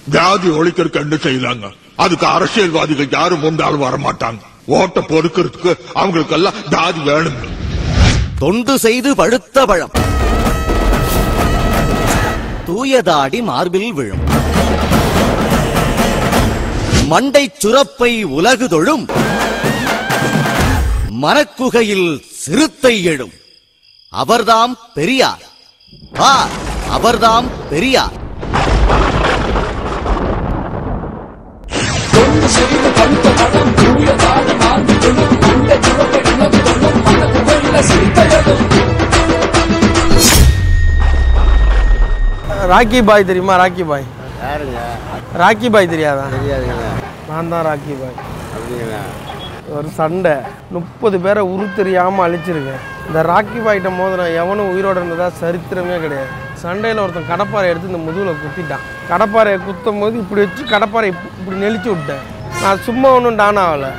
ஜாதி ஒழிக்கிறதுக்கு என்ன செய்யலாங்க அதுக்கு அரசியல்வாதிகள் யாரும் முன்னாலும் வரமாட்டாங்க ஓட்ட பொறுக்கிறதுக்கு அவங்களுக்கு எல்லாம் ஜாதி வேணுங்க தொண்டு செய்து பழுத்த பழம் தூயதாடி மார்பில் விழும் மண்டை சுரப்பை உலகு தொழும் மனக்குகையில் சிறுத்தை எழும் அவர்தாம் பெரியார் ஆ அவர்தாம் பெரியார் ராக்கி பாய் தெரியுமா ராக்கி பாய் யாருங்க ராக்கி பாய் தெரியாதா தெரியாதுங்க நான் தான் ராக்கி பாய் அப்படிங்களா ஒரு சண்டை முப்பது பேரை உரு தெரியாம அழிச்சிருக்கேன் இந்த ராக்கி பாய்கிட்ட மோதின எவனும் உயிரோட இருந்ததா சரித்திரமே கிடையாது சண்டையில் ஒருத்தன் கடப்பாரை எடுத்து இந்த முதுகில் குத்திட்டான் கடப்பாரையை குத்தும் போது இப்படி வச்சு கடப்பாரை இப்ப- இப்படி நெளிச்சு விட்டேன் நான் சும்மா ஒன்றும் டான் ஆகலை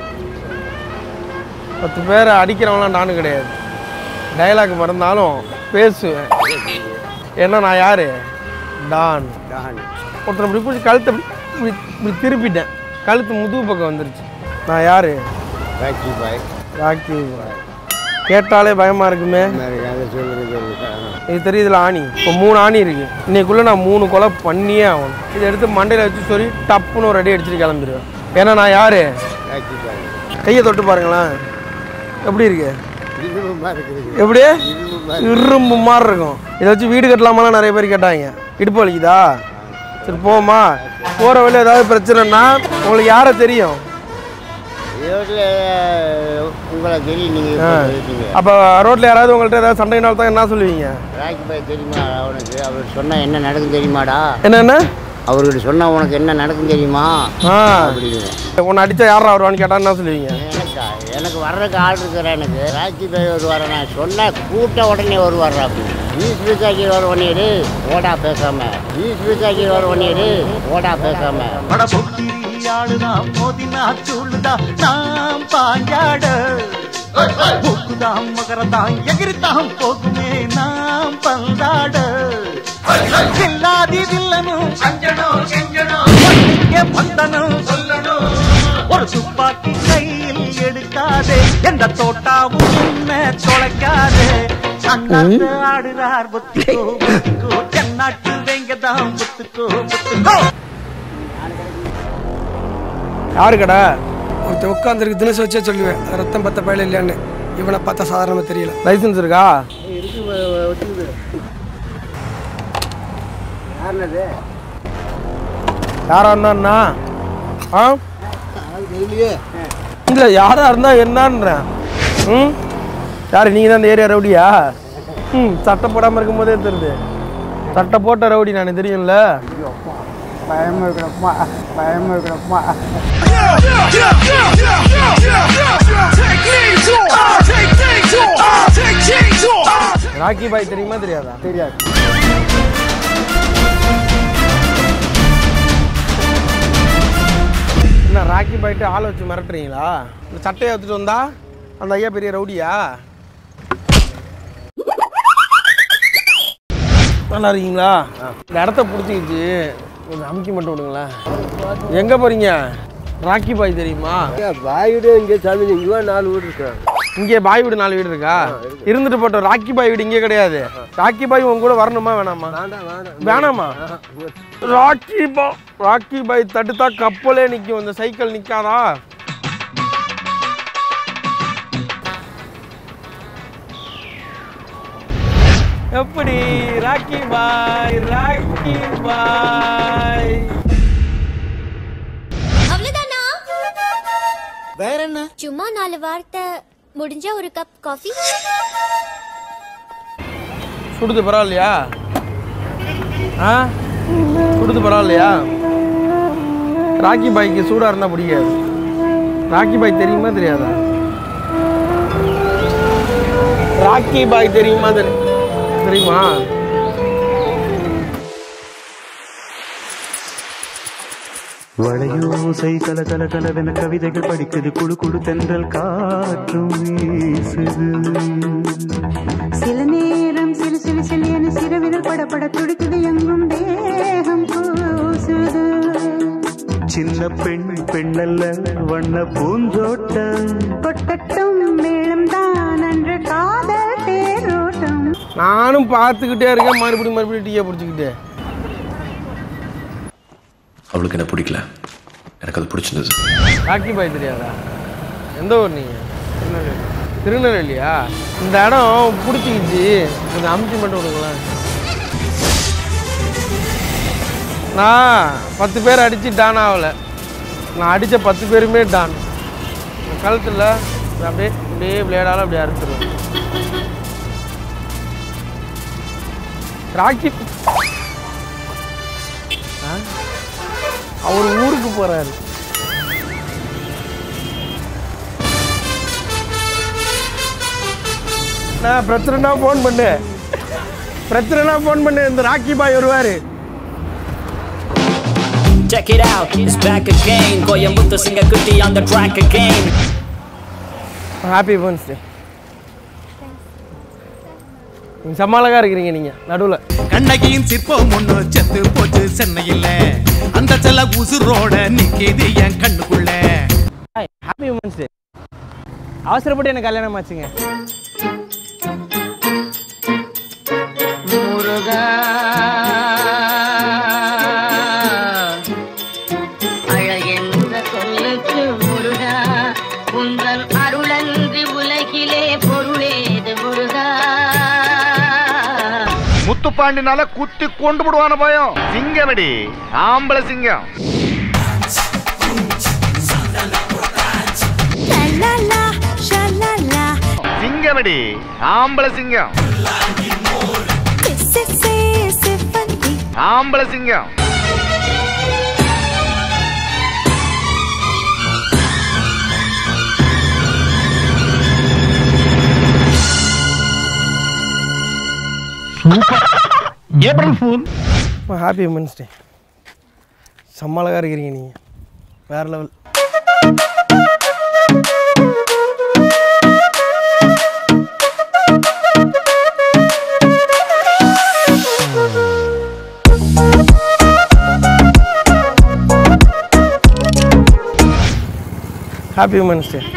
பத்து பேரை அடிக்கிறவங்களாம் டானு கிடையாது டயலாக் மறந்தாலும் பேசுவேன் ஏன்னா நான் யாரு டான் டான் ஒருத்தர் இப்படி பிடிச்சி கழுத்தை இப்படி- இப்படி இப்படி திருப்பிட்டேன் கழுத்து முதுகு பக்கம் வந்துருச்சு நான் யாரு ராக்கி பாய் ராக்கி கேட்டாலே பயமா இருக்குமே அதை சொல்லுங்க சொல்லுங்க இது தெரியுதுல ஆணி இப்போ மூணு ஆணி இருக்கு இன்னைக்குள்ள நான் மூணு கொலை பண்ணியே ஆகணும் இதை எடுத்து மண்டையில வச்சு சொல்லி டப்புன்னு ஒரு அடி அடிச்சுட்டு கிளம்பிடுவேன் ஏன்னா நான் யாரு ராக்கி பாய் கையை தொட்டு பாருங்களேன் எப்படி இருக்கு இரும்புமா இருக்குது எப்படி இரும்புமா இரும்பு மாதிரி இருக்கும் இதை வச்சு வீடு கட்டலாமாலாம் நிறைய பேர் கேட்டாங்க இடுப்பு வலிக்குதா சரி போமா போகிற வழியில் ஏதாவது பிரச்சனைனா உங்களுக்கு யாரை தெரியும் ரோட்டில் உங்களை தெரியும் நீங்கள் இருக்கீங்க அப்போ ரோட்டில் யாராவது உங்கள்கிட்ட ஏதாவது சண்டைனால தான் என்ன சொல்லுவீங்க ராக்கி பாய் தெரியுமா அவனுக்கு அவர் சொன்னால் என்ன நடக்கும் தெரியுமாடா என்னென்ன அவர்கிட்ட சொன்னால் உனக்கு என்ன நடக்கும் தெரியுமா ஆ அப்படின்னு உன்னை அடித்தா யாரா வருவான்னு கேட்டால் என்ன சொல்லுவீங்க எனக்கா எனக்கு வர்றதுக்கு ஆள் இருக்கிற எனக்கு ராக்கி பாய் வருவார் நான் சொன்னால் கூட்ட உடனே வருவார் அப்படின்னு ஈஸ் பிசாக்கி வர ஒன்னியரு ஓடா பேசாம ஈஸ் பிசாக்கி வர ஒன்னியரு ஓடா பேசாம பட பொட்டியாளுதான் மோதினா சூழுதான் நாம் பாஞ்சாட மூக்குதாம் மகரதாம் எகிரித்தாம் போகுமே நாம் பந்தாட இல்லாதி வில்லனும் அஞ்சனும் செஞ்சனும் பந்தனும் சொல்லணும் ஒரு துப்பாக்கி கையில் எடுக்காதே எந்த தோட்டாவும் என்ன தொலைக்காதே அண்ணாந்து ஆடுறார் புத்திக்கோ புத்திக்கோ தென்னாட்டு வெங்கதாம் புத்துக்கோ புத்துக்கோ யாரு கடை ஒருத்தன் உட்காந்துருக்கு தினசு வச்சே சொல்லுவேன் ரத்தம் பத்த பயல இல்லையான்னு இவனை பார்த்தா சாதாரணமாக தெரியல லைசன்ஸ் இருக்கா யாருனது யாரா இருந்தா ஆ இல்லை யாரா இருந்தா என்னன்றேன் ம் யார் நீங்கள் தான் இந்த ஏரியா ரவுடியா ம் சட்டை போடாமல் இருக்கும் போதே தெரியுது சட்டை போட்ட ரவுடி நான் தெரியும்ல பயமா இருக்கிறப்பா பயமா இருக்கிறப்பா ராக்கி பாய் தெரியுமா தெரியாதா தெரியாது என்ன ராக்கி பாய்ட்டு ஆளை வச்சு மிரட்டுறீங்களா இந்த சட்டையை எடுத்துட்டு வந்தா அந்த ஐயா பெரிய ரவுடியா நல்லா இருக்கீங்களா இந்த இடத்த பிடிச்சிக்கிச்சு கொஞ்சம் அமுக்கி மட்டும் விடுங்களேன் எங்கே போறீங்க ராக்கி பாய் தெரியுமா பாயுடு இங்கே சாமி இங்கே நாலு வீடு இருக்கிறாங்க இங்கே பாய் வீடு நாலு வீடு இருக்கா இருந்துட்டு போட்டோம் ராக்கி பாய் வீடு இங்கே கிடையாது ராக்கி பாய் உங்க கூட வரணுமா வேணாமா வேண்டாம் வேண்டாம் வேணாமா ராக்கி பா ராக்கி பாய் தடுத்தா கப்பலே நிற்கும் இந்த சைக்கிள் நிற்காதா எப்படி ராக்கி பாய் ராக்கி பாய் அவ்வளவுதானா வேற என்ன சும்மா நாலு வார்த்தை முடிஞ்சா ஒரு கப் காஃபி சுடுது பரவாயில்லையா ஆ சுடுது பரவாயில்லையா ராக்கி பாய்க்கு சூடாக இருந்தால் பிடிக்காது ராக்கி பாய் தெரியுமா தெரியாதா ராக்கி பாய் தெரியுமா தெரி தெரியுமா வளையோசை கல கல கலவென கவிதைகள் படிக்குது குழு குழு தென்றல் காற்றும் வீசுது சில நேரம் சிலு சிலு சிலு என சிறுவிரல் படபட துடிக்குது எங்கும் தேகம் கூசுது சின்ன பெண் பெண்ணல்ல வண்ண பூந்தோட்டம் கொட்டட்டும் மேளம் தான் அன்று காதல் தேரோட்டம் நானும் பார்த்துக்கிட்டே இருக்கேன் மறுபடியும் மறுபடியும் டீயை பிடிச்சிக்கிட்டு அவளுக்கு என்ன பிடிக்கல எனக்கு அது பிடிச்சிருந்தது ராக்கி பாய் தெரியாதா எந்த ஊர் நீங்கள் திருநெல்வேலி திருநெல்வேலியா இந்த இடம் பிடிச்சிக்கிச்சு கொஞ்சம் அமுத்தி மட்டும் விடுங்களேன் நான் பத்து பேர் அடித்து டான் ஆகலை நான் அடித்த பத்து பேருமே டான் கழுத்தில் அப்படியே அப்படியே விளையாடாலும் அப்படியே அறுத்துருவேன் ராக்கி ஆ? அவர் ஊருக்கு போறாரு நான் பிரச்சனைனா ஃபோன் பண்ணு பிரச்சனைனா ஃபோன் பண்ணு இந்த ராக்கி பாய் வருவாரு Check it out, it's back again. Koyamuthu Singakutti on the track again. Happy birthday நீங்க சமாளகா இருக்கிறீங்க நீங்க நடுவில் கண்ணகியின் சிற்பம் ஒண்ணு செத்து போச்சு சென்னையில் அந்த செல்ல உசுரோட நிக்கிது என் கண்ணுக்குள்ள ஹாப்பி உமன்ஸ் டே அவசரப்பட்டு எனக்கு கல்யாணம் ஆச்சுங்க முருகா அழகென்ற சொல்லுக்கு முருகா உந்தன் அருளன்றி உலகிலே பொருளேது முருகா முத்துப்பாண்டினால குத்தி கொண்டு விடுவான பயம் சிங்கமடி ஆம்பளை சிங்கம் லலலா ஷலலா சிங்கமடி ஆம்பளை சிங்கம் சிசி சிப்பந்தி ஆம்பளை சிங்கம் April fool happy women's day சமாளகா இருக்கிறீங்க நீங்க வேற level happy women's day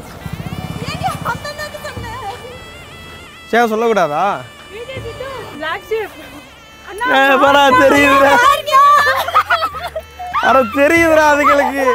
say சொல்லக்கூடாதா ஏ, பரா தெரியுதுடா அட தெரியுதுடா அதுங்களுக்கு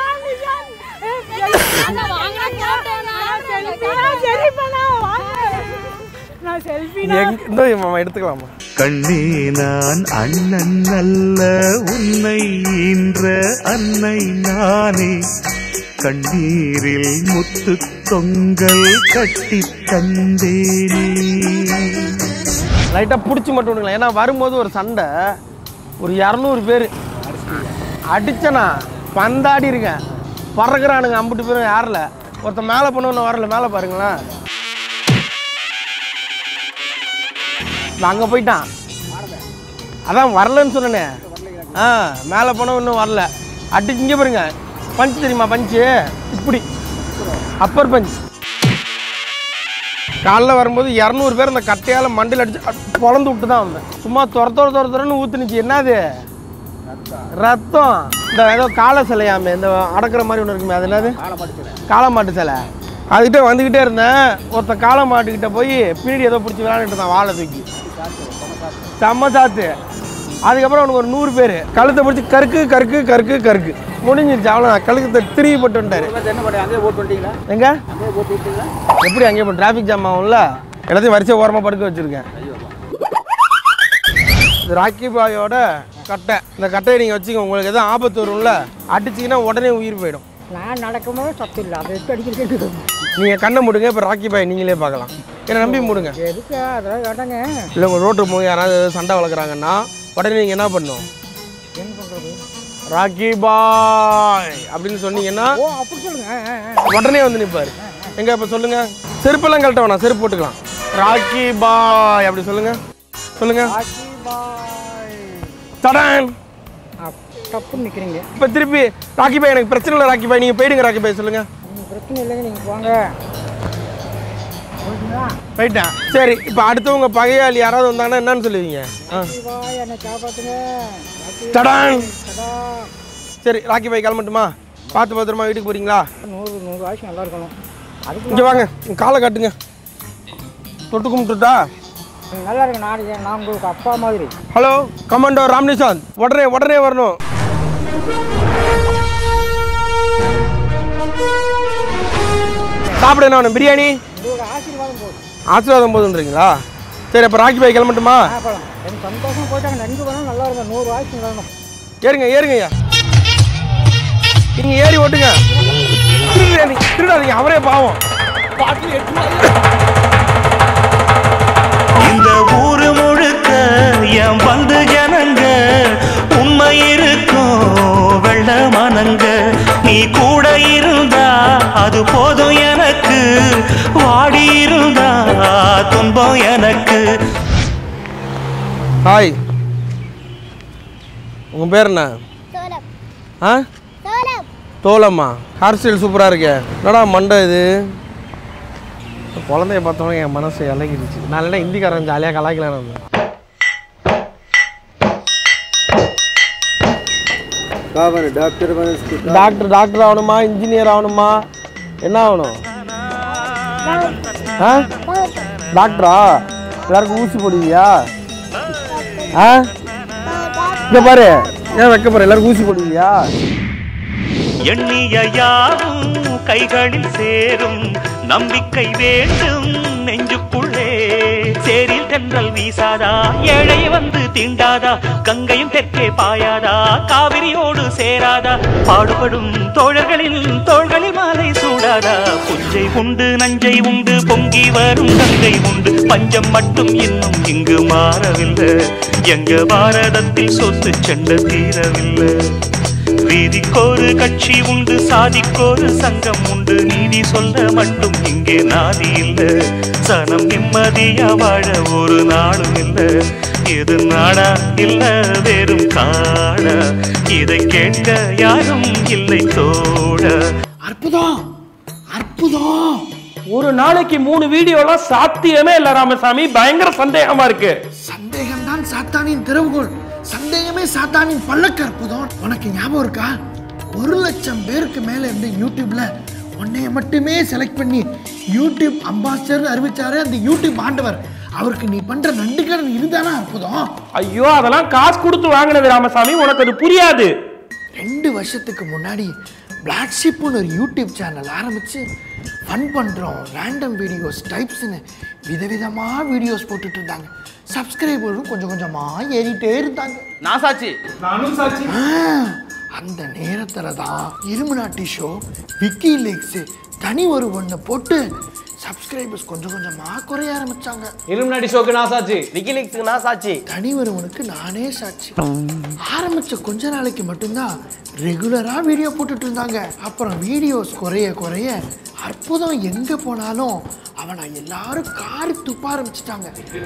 எங்க- இந்த மாமா எடுத்துக்கலாமா கண்ணே நான் அண்ணன் அல்ல உன்னை ஈன்ற அன்னை நானே கண்ணீரில் முத்து தொங்கல் கட்டி தந்தேனே லைட்டாக பிடிச்சி மட்டும் விடுங்களேன் ஏன்னா வரும்போது ஒரு சண்டை ஒரு இரநூறு பேர் அடிச்சனா பந்தாடி இருக்கேன் பறக்குறானுங்க அம்பிட்டு பேரும் யாரில் ஒருத்தன் மேலே பண்ண வரல மேலே பாருங்களேன் அங்கே போயிட்டான் அதான் வரலன்னு சொன்னனே ஆ மேலே போனவன் இன்னும் வரல அடிச்சு இங்கே பாருங்க பஞ்சு தெரியுமா பஞ்சு இப்படி அப்பர் பஞ்ச் காலைல வரும்போது இரநூறு பேர் அந்த கட்டையால் மண்டில் அடிச்சு பொழந்து விட்டு தான் வந்தேன் சும்மா துர துர துர துறன்னு ஊத்துனுச்சு என்னது ரத்தம் இந்த ஏதோ காளை சிலையாமே இந்த அடக்கிற மாதிரி ஒன்று இருக்குமே அது என்னது காளை மாட்டு சிலை அதுக்கிட்ட வந்துக்கிட்டே இருந்தேன் ஒருத்தன் காளை மாட்டுக்கிட்ட போய் பின்னாடி ஏதோ பிடிச்சி விளையாண்டுட்டு இருந்தான் வாழை தூக்கி செம்ம சாத்து அதுக்கப்புறம் அவனுக்கு ஒரு நூறு பேர் கழுத்தை பிடிச்சி கருக்கு கருக்கு கருக்கு கருக்கு முடிஞ்சிருச்சு அவ்வளோ கழுத்தை திரும்பி போட்டு வந்துட்டாரு எங்க எப்படி அங்கே இப்போ டிராஃபிக் ஜாம் ஆகும்ல எல்லாத்தையும் வரிசை ஓரமாக படுக்க வச்சிருக்கேன் இது ராக்கி பாயோட கட்டை இந்த கட்டையை நீங்கள் வச்சுங்க உங்களுக்கு எதுவும் ஆபத்து வரும்ல அடிச்சிங்கன்னா உடனே உயிர் போயிடும் நான் நடக்கும்போது சத்து இல்லை அதை எடுத்து அடிக்கிறது நீங்கள் கண்ணை மூடுங்க இப்போ ராக்கி பாய் நீங்களே பார்க்கலாம் என்ன நம்பி மூடுங்க எதுக்கு அதெல்லாம் கேட்டாங்க இல்லை உங்கள் ரோட்டு போய் யாராவது ஏதாவது சண்டை வளர்க்குறாங்கன்னா உடனே நீங்கள் என்ன பண்ணணும் என்ன பண்ணுறது ராக்கி பாய் அப்படின்னு சொன்னீங்கன்னா ஓ அப்படி சொல்லுங்க ஆ, ஆ, ஆ. உடனே வந்து நிற்பாரு எங்க இப்போ சொல்லுங்க செருப்பெல்லாம் கழட்ட வேணாம் செருப்பு போட்டுக்கலாம் ராக்கி பாய் அப்படி சொல்லுங்க சொல்லுங்க ராக்கி பாய் தடான் தப்புன்னு நிற்கிறீங்க இப்போ திருப்பி ராக்கி பாய் எனக்கு பிரச்சனை இல்லை ராக்கி பாய் நீங்கள் போயிடுங்க ராக்கி பாய் சொல்லுங்க நீங்கள் பிரச்சனை இல்லைங்க நீங்கள் போங்க போயிட்டீங்களா போயிட்டேன் சரி இப்போ அடுத்தவங்க பகையாளி யாராவது வந்தாங்கன்னா என்னன்னு சொல்லுவீங்க ஆ ராக்கி பாய் என்னை காப்பாற்றுங்க ராக்கி தடான் தடா சரி ராக்கி பாய் கிளம்பட்டுமா பார்த்து பத்திரமா வீட்டுக்கு போறீங்களா நூறு நூறு ஆயிடுச்சு நல்லா இருக்கணும் அதுக்கு இங்கே வாங்க உங்க காலை காட்டுங்க தொட்டு கும்பிட்டுட்டா நீங்க நல்லா இருக்கு நான் நான் உங்களுக்கு அப்பா மாதிரி ஹலோ கமாண்டோ ராம்னிசாந்த் உடனே உடனே வரணும் சாப்பிட என்ன வேணும் பிரியாணி உங்களுக்கு ஆசீர்வாதம் போதும் ஆசீர்வாதம் போதுன்றீங்களா சரி அப்போ ராக்கி பாய் கிளம்பட்டுமா ஆ போகலாம் எனக்கு சந்தோஷமா போயிட்டாங்க நன்கு வேணும் நல்லா இருக்கும் நூறு ஆயிடுச்சு வேணும் ஏறுங்க ஏறுங்க ஐயா நீங்க ஏறி ஓட்டுங்க திருடாதீங்க திருடாதீங்க அவரே பாவம் பாட்டில் எட்டு இந்த ஊரு முழுக்க என் வந்து ஜனங்க உண்மை இருக்கும் வெள்ள மனங்க நீ கூட இருந்தா அது போதும் எனக்கு வாடி இருந்தா துன்பம் எனக்கு ஹாய் உங்க பேர் என்ன ஆ தோலம்மா ஹேர் ஸ்டைல் சூப்பராக இருக்கே என்னடா மண்டை இது குழந்தைய பார்த்தோன்னே என் மனசு இலகிடுச்சு நான் இல்லைனா ஹிந்திக்காரன் ஜாலியாக கலாய்க்கலாம் நம்ம டாக்டர் டாக்டர் டாக்டர் ஆகணுமா இன்ஜினியர் ஆகணுமா என்ன ஆகணும் ஆ டாக்டரா எல்லாருக்கும் ஊசி போடுவியா ஆ இங்க பாரு ஏன் வைக்க பாரு எல்லாருக்கும் ஊசி போடுவியா எண்ணிய யாவும் கைகளில் சேரும் நம்பிக்கை வேண்டும் நெஞ்சுக்குள்ளே சேரில் தென்றல் வீசாதா ஏழை வந்து தீண்டாதா கங்கையும் தெற்கே பாயாதா காவிரியோடு சேராதா பாடுபடும் தோழர்களின் தோள்களில் மாலை சூடாதா புஞ்சை உண்டு நஞ்சை உண்டு பொங்கி வரும் கங்கை உண்டு பஞ்சம் மட்டும் இன்னும் இங்கு மாறவில்லை எங்க பாரதத்தில் சொத்து செண்ட தீரவில்லை வீதிக்கோரு கட்சி உண்டு சாதிக்கோரு சங்கம் உண்டு நீதி சொல்ல மட்டும் இங்கே நாதி இல்ல சனம் நிம்மதியா வாழ ஒரு நாளும் இல்ல இது நாடா இல்ல வெறும் காடா இதை கேட்க யாரும் இல்லை தோட அற்புதம் அற்புதம் ஒரு நாளைக்கு மூணு வீடியோலாம் சாத்தியமே இல்ல ராமசாமி பயங்கர சந்தேகமா இருக்கு சந்தேகம் தான் சாத்தானின் திறவுகோல் சந்தேகமே சாத்தானின் பல்லக்கு அற்புதம் உனக்கு ஞாபகம் இருக்கா ஒரு லட்சம் பேருக்கு மேல இருந்த யூடியூப்ல உன்னைய மட்டுமே செலக்ட் பண்ணி யூடியூப் அம்பாசிடர் அறிவிச்சாரு அந்த யூடியூப் ஆண்டவர் அவருக்கு நீ பண்ற நண்டுக்கடன் இதுதானா அற்புதம் ஐயோ அதெல்லாம் காசு கொடுத்து வாங்கினது ராமசாமி உனக்கு அது புரியாது ரெண்டு வருஷத்துக்கு முன்னாடி பிளாக் ஷிப்னு ஒரு யூடியூப் சேனல் ஆரம்பிச்சு ஃபன் பண்ணுறோம் ரேண்டம் வீடியோஸ் டைப்ஸ்னு விதவிதமாக வீடியோஸ் போட்டுட்டு இருந்தாங்க சப்ஸ்கிரைபரும் கொஞ்சம் கொஞ்சமாக ஏறிட்டே இருந்தாங்க நான் சாட்சி நானும் சாட்சி ஆ, அந்த நேரத்தில் தான் இருமுனாட்டி ஷோ விக்கி லீக்ஸ் தனி ஒரு ஒன்று போட்டு சப்ஸ்கிரைபர்ஸ் கொஞ்சம் கொஞ்சமாக குறைய ஆரம்பிச்சாங்க இலுமினாட்டி ஷோக்கு நான் சாட்சி விக்கிலீக்ஸுக்கு நான் சாட்சி தனி ஒருவனுக்கு நானே சாட்சி ஆரம்பிச்ச கொஞ்ச நாளைக்கு மட்டும்தான் ரெகுலரா வீடியோ போட்டுட்டு இருந்தாங்க அப்புறம் வீடியோஸ் குறைய குறைய அற்புதம் எங்க போனாலும் அவனை எல்லாரும் காரி துப்ப ஆரம்பிச்சிட்டாங்க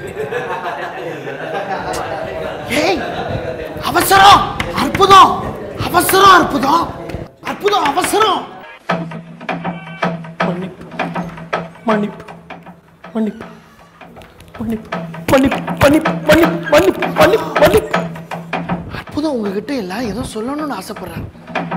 ஏய் அவசரம் அற்புதம் அவசரம் அற்புதம் அற்புதம் அவசரம் மன்னிப்பு மன்னிப்பு மன்னிப்பு மன்னிப்பு மன்னிப்பு மன்னிப்பு மன்னிப்பு மன்னிப்பு மன்னிப்பு அற்புதம் உங்ககிட்ட எல்லாம் ஏதோ சொல்லணும்னு ஆசைப்படுறேன்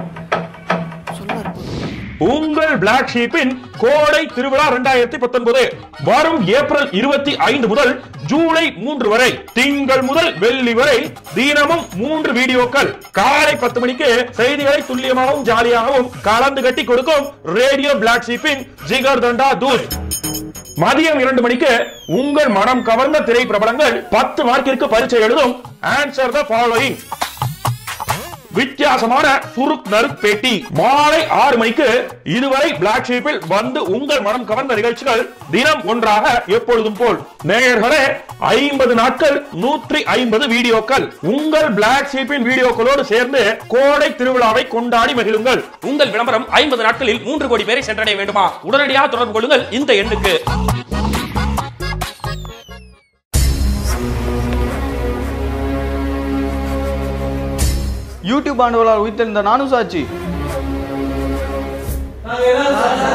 உங்கள் பிளாக் ஷீப்பின் கோடை திருவிழா இரண்டாயிரத்தி பத்தொன்பது வரும் ஏப்ரல் இருபத்தி ஐந்து முதல் ஜூலை மூன்று வரை திங்கள் முதல் வெள்ளி வரை தினமும் மூன்று வீடியோக்கள் காலை பத்து மணிக்கு செய்திகளை துல்லியமாகவும் ஜாலியாகவும் கலந்து கட்டி கொடுக்கும் ரேடியோ பிளாக் ஷீப்பின் ஜிகர் தண்டா தூள் மதியம் இரண்டு மணிக்கு உங்கள் மனம் கவர்ந்த திரை பிரபலங்கள் பத்து மார்க்கிற்கு பரீட்சை எழுதும் ஆன்சர் த ஃபாலோயிங் வித்தியாசமான சுருக் நறுக் பேட்டி மாலை ஆறு மணிக்கு இதுவரை பிளாக் ஷீப்பில் வந்து உங்கள் மனம் கவர்ந்த நிகழ்ச்சிகள் தினம் ஒன்றாக எப்பொழுதும் போல் நேயர்களே ஐம்பது நாட்கள் நூற்றி ஐம்பது வீடியோக்கள் உங்கள் பிளாக் ஷீப்பின் வீடியோக்களோடு சேர்ந்து கோடை திருவிழாவை கொண்டாடி மகிழுங்கள் உங்கள் விளம்பரம் ஐம்பது நாட்களில் மூன்று கோடி பேரை சென்றடைய வேண்டுமா உடனடியாக தொடர்பு கொள்ளுங்கள் இந்த எண்ணுக்கு யூடியூப் ஆண்டவர்களால் உயிர்த்தெழுந்த நானும் சாட்சி